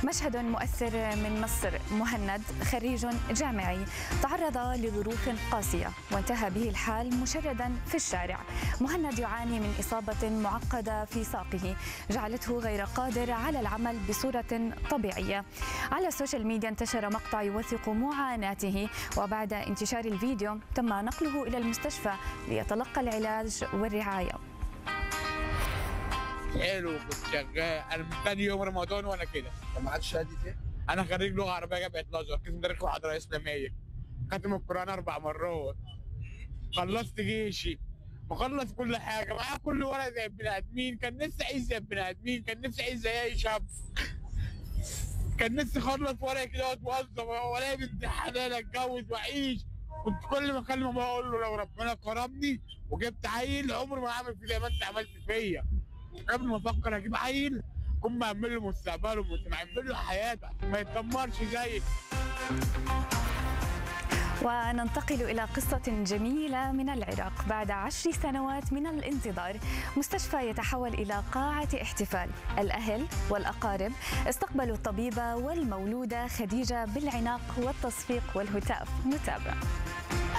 مشهد مؤثر من مصر مهند خريج جامعي تعرض لظروف قاسية وانتهى به الحال مشردا في الشارع مهند يعاني من إصابة معقدة في ساقه جعلته غير قادر على العمل بصورة طبيعية على السوشيال ميديا انتشر مقطع يوثق معاناته وبعد انتشار الفيديو تم نقله إلى المستشفى ليتلقى العلاج والرعاية حلو كنت شغال انا من تاني يوم رمضان وانا كده طب معاك شهاده ايه؟ انا خريج لغه عربيه جامعه الازهر قسم تاريخ وحضاره اسلاميه ختم القران اربع مرات خلصت جيشي مخلص كل حاجه معايا كل ورقه زي البني ادمين كان نفسي اعيش زي البني ادمين كان نفسي اعيش زي اي شاب كان نفسي اخلص ورقه كده واتوظف والاقي بنت حلال اتجوز واعيش كنت كل ما اكلم ابويا اقول له لو ربنا كرمني وجبت عيل عمري ما هعمل فيه زي ما انت عملت فيا قبل ما افكر اجيب عيل كنت بعمل له مستقبله بعمل له حياته عشان ما يتدمرش زيك وننتقل إلى قصة جميلة من العراق بعد عشر سنوات من الانتظار مستشفى يتحول إلى قاعة احتفال الأهل والأقارب استقبلوا الطبيبة والمولودة خديجة بالعناق والتصفيق والهتاف نتابع